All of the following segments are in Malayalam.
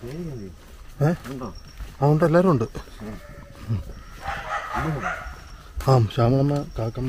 ഏ ആ ഉണ്ട് എല്ലാവരും ഉണ്ട് ആ ശ്യാമളമ്മ കാക്കമ്മ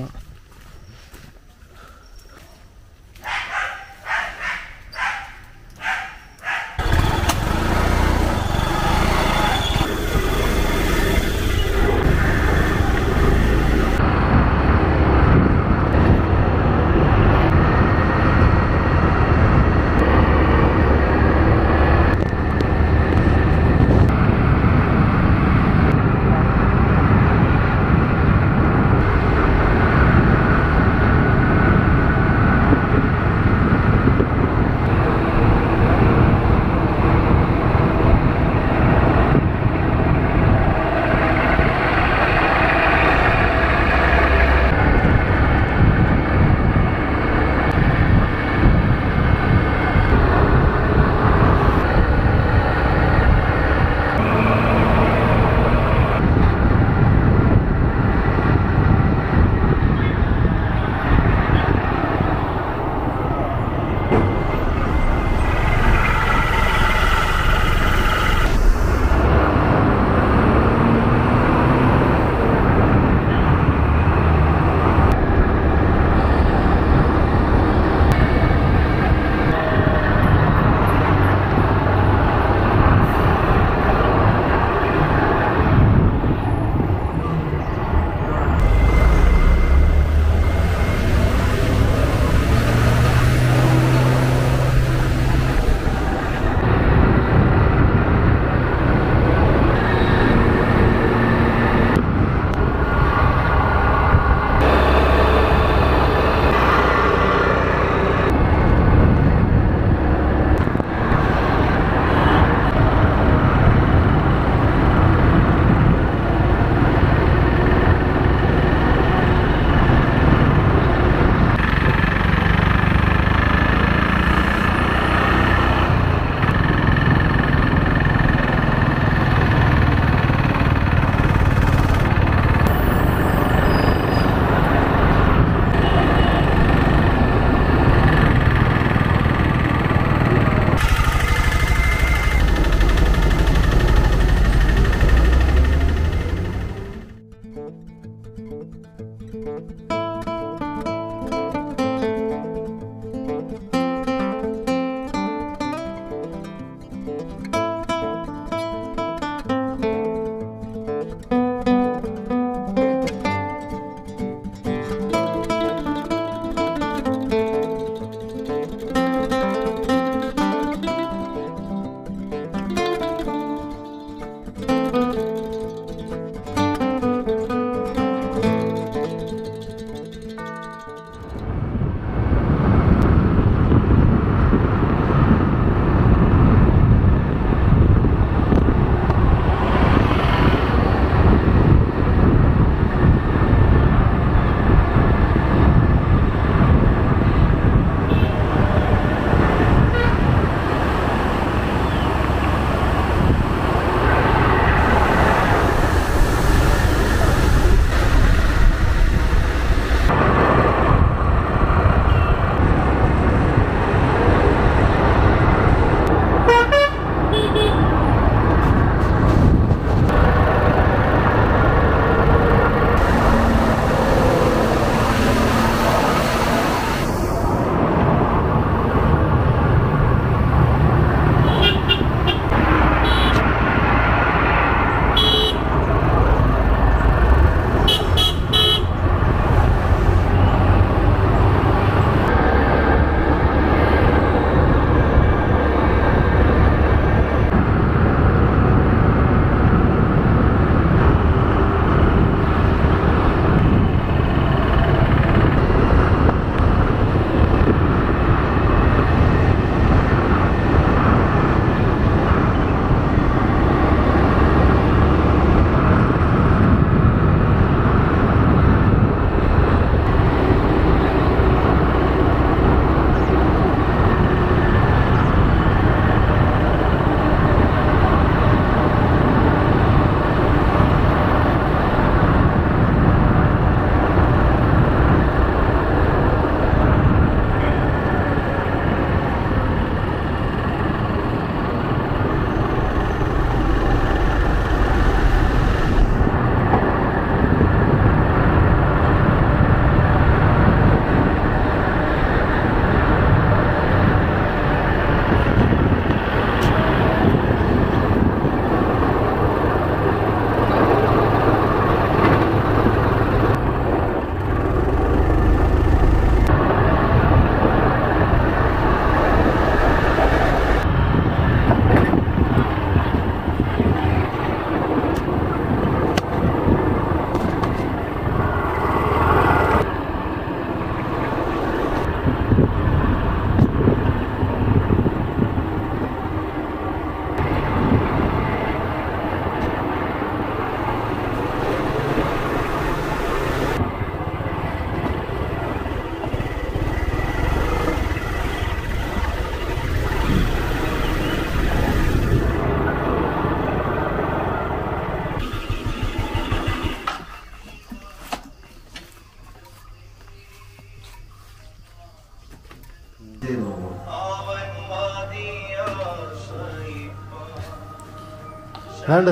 ആണ്ട്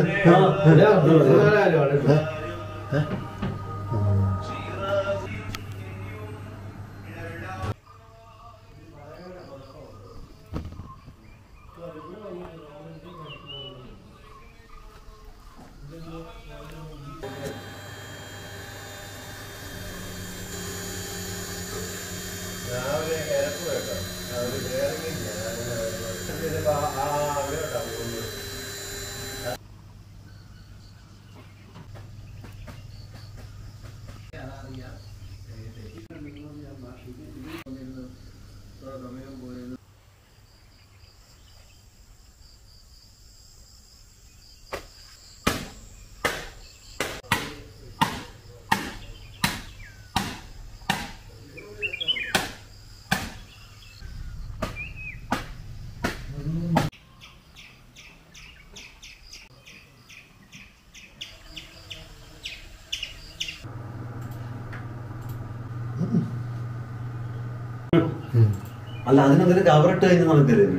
അല്ല അതിനെന്തൊരു കവറിട്ട് കഴിഞ്ഞ് നമുക്കറിയാം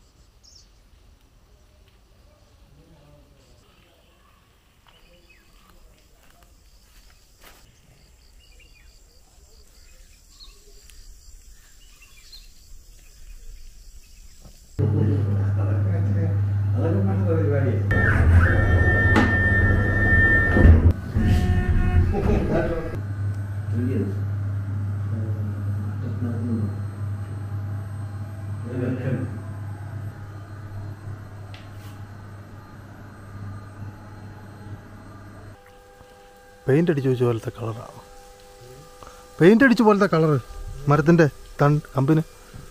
പെയിന്റ് അടിച്ച് വെച്ച പോലത്തെ കളറാണ് പെയിന്റ് അടിച്ച പോലത്തെ കളറ് മരത്തിന്റെ തൺ കമ്പിന്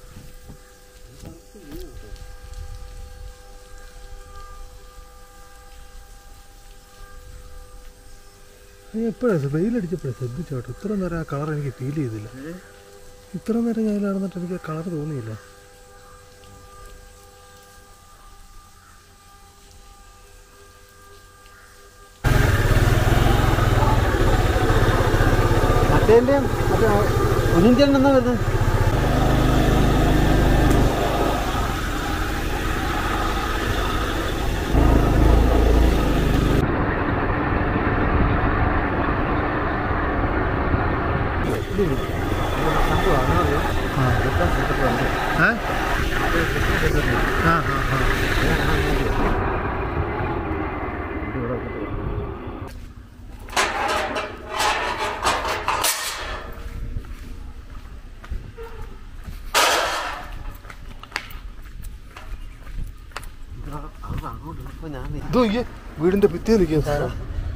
എപ്പോഴാണ് വെയിലടിച്ചപ്പോഴേ ശ്രദ്ധിച്ചോട്ടെ ഇത്ര നേരം ആ കളർ എനിക്ക് ഫീൽ ചെയ്തില്ല ഇത്ര നേരം ഞാൻ നടന്നിട്ട് എനിക്ക് ആ കളർ തോന്നിയില്ല മറ്റേന്റെ മറ്റേ കുഞ്ഞിന്റെ എന്നാ വരുന്നത് ഏ? ആ, ആ, ആ. ഇതോ ഈ വീടിന്റെ ഭിത്തി നിൽക്കുന്ന സാധനം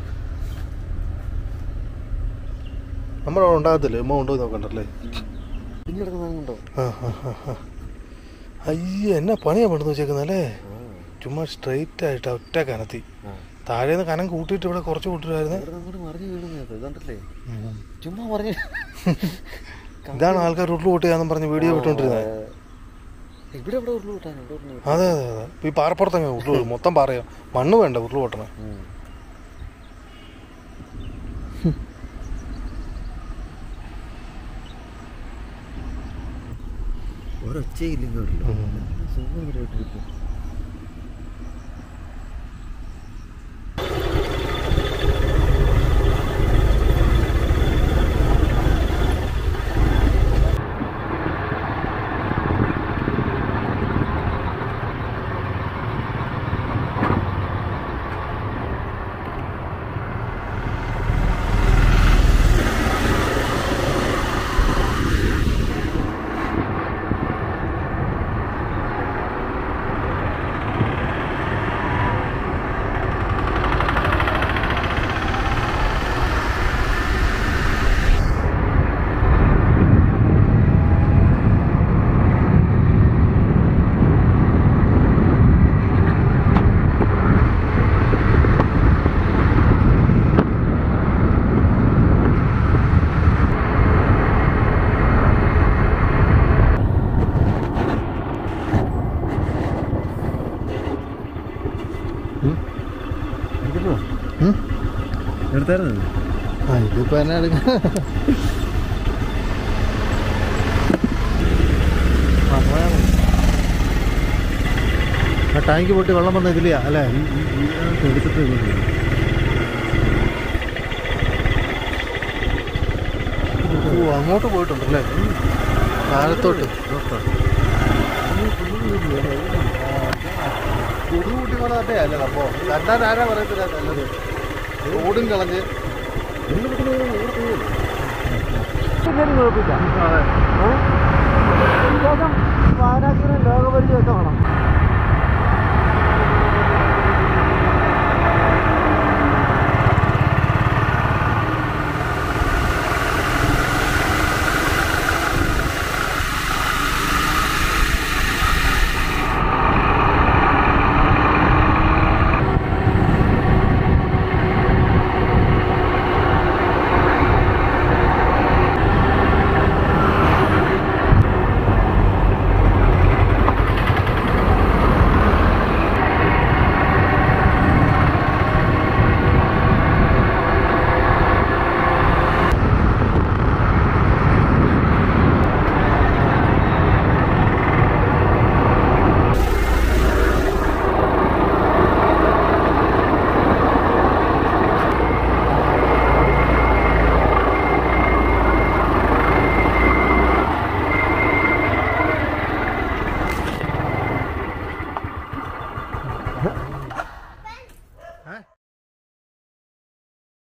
നമ്മളവിടെ ഉണ്ടാകത്തില്ലേ ഉമ്മ കൊണ്ടുപോയി നോക്കണ്ടല്ലേ ആ ആ ആ ആ അയ്യ എന്നാ പണിയാ പെട്ടെന്ന് വെച്ചേക്കുന്നല്ലേ ചുമ്മാ സ്ട്രെയിറ്റ് ആയിട്ട് ഒറ്റ കനത്തി താഴേന്ന് കനം കൂട്ടിയിട്ട് ഇവിടെ കുറച്ച് കൂട്ടിട്ടായിരുന്നു ചുമ്മാ പറഞ്ഞു ഇതാണ് ആൾക്കാർ ഉരുള് പൊട്ടിയാന്നും പറഞ്ഞ് വീഡിയോ വിട്ടോണ്ടിരുന്നത് ഇവിടെ ഇവിടെ ഉരുള് കൂട്ടാൻ ഇവിടെ ഉരുള് അതെ അതെ അതെ ഇപ്പൊ ഈ പാറപ്പുറത്തങ്ങ് ഉരുള് വീഴും. മൊത്തം പാറയോ മണ്ണ് വേണ്ട ഉരുള് പൊട്ടണേ ഒരൊച്ചയില്ലെങ്കിലോ ഉം. സുഖം കേട്ടിരിക്കും ഉം? എടുത്തായിരുന്നു ആ ഇതിപ്പോ എന്നാ എടുക്ക ആ ടാങ്ക് പൊട്ടി വെള്ളം വന്ന ഇതിലെയാ അല്ലേ എടുത്തിട്ട് ഇങ്ങോട്ട് വരും. ഓ അങ്ങോട്ട് പോയിട്ടുണ്ടല്ലേ താഴത്തോട്ട് കുടുകൂട്ടി പോലെ തന്നെ അല്ലേ അപ്പോ കണ്ടാൽ ആരാ പറയത്തില്ല നല്ലത് ഓടും കളഞ്ഞ് ഇല്ലെങ്കിലും കുഴപ്പമില്ല ഏ? വിശ്വാസം വായനാക്കിന് ലോകപരിചയമൊക്കെ വേണം